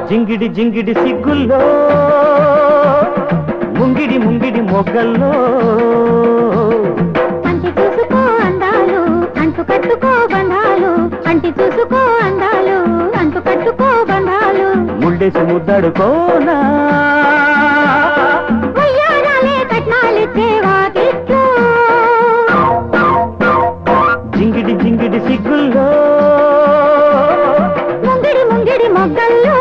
జింగిడి జింగిడి సిగ్గుల్లో ముంగిడి ముంగిడి మొగ్గల్లో అంటి చూసుకో అందాలు అంటు కట్టుకో బంధాలు అంటి చూసుకో అందాలు అంటు కట్టుకో బంధాలు ముళ్ళేసి ముద్దడుకోనా వయ్యారాలే కట్నాలిచ్చే వాకిట్లో జింగిడి జింగిడి సిగ్గుల్లో ముంగిడి ముంగిడి మొగ్గల్లో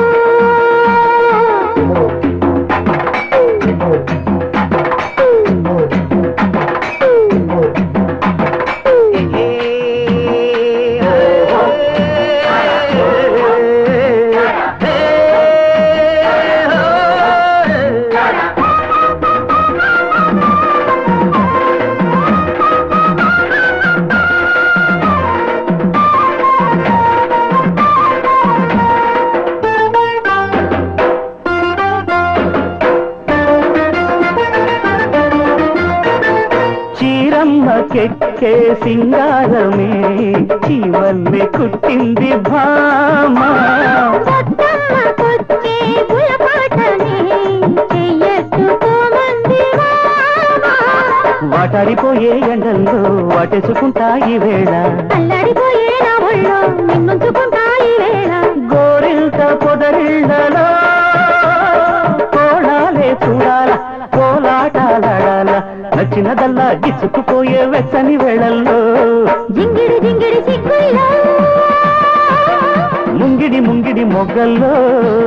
చీరమ్మ కెక్కే సింగారమే చీవల్లె కుట్టింది భామ కొత్తమ్మకొచ్చే గులపాటనే చెయ్యెత్తుకోమంది మామ. వాటాడిపోయే ఎండల్లో వాటేసుకుంటాయి వేళ అల్లడిపోయే నా ఒళ్ళో నిన్నుంచుకుంటా ఈ వేళ గోరింత పొదరిళ్ళలో కోణాలే చూడాల కోలాటాలాడాల నచ్చినదల్లా గిచ్చుకుపోయే వెచ్చని వేళల్లో జింగిడి జింగిడి సిగ్గుల్లో ముంగిడి ముంగిడి మొగ్గల్లో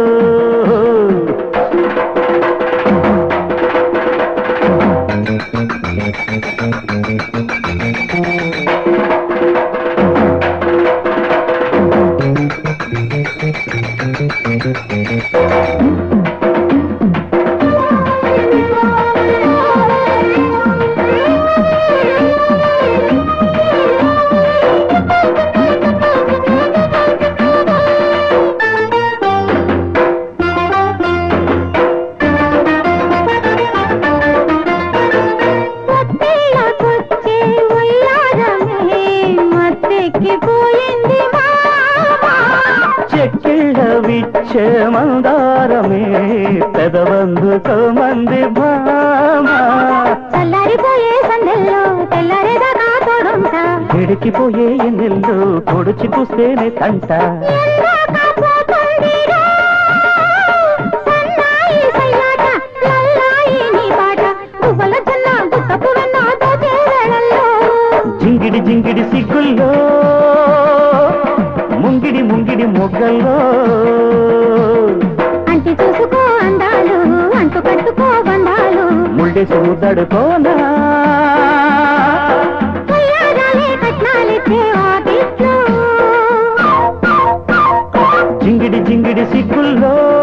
పొట్టేళ్ళకొచ్చే ఉయ్యారమే మత్తెక్కిపోయింది మామ చెక్కిళ్ళ విచ్చే మందారమే పెదవందుతో మంది భామ చల్లారిపోయే సందెల్లో తెల్లారేదాకా తోడుంటా ఎడికిపోయే ఎన్నెల్లో పొడిచి పూస్తేనే తంట ఎందాక పోతుందిరా సన్నాయి సయ్యాట లల్లాయి నీ పాట గువ్వల జొన్న గుట్టపు వెన్న దోచే వేళల్లో జింగిడి జింగిడి సిగ్గుల్లో ముంగిడి ముంగిడి మొగ్గల్లో అంటి చూసుకో అందాలు అంటు కట్టుకో బంధాలు ముళ్ళేసి ముద్దడుకోనా కయ్యారాలే కట్నాలిచ్చే వాకిట్లో జింగిడి జింగిడి సిగ్గుల్లో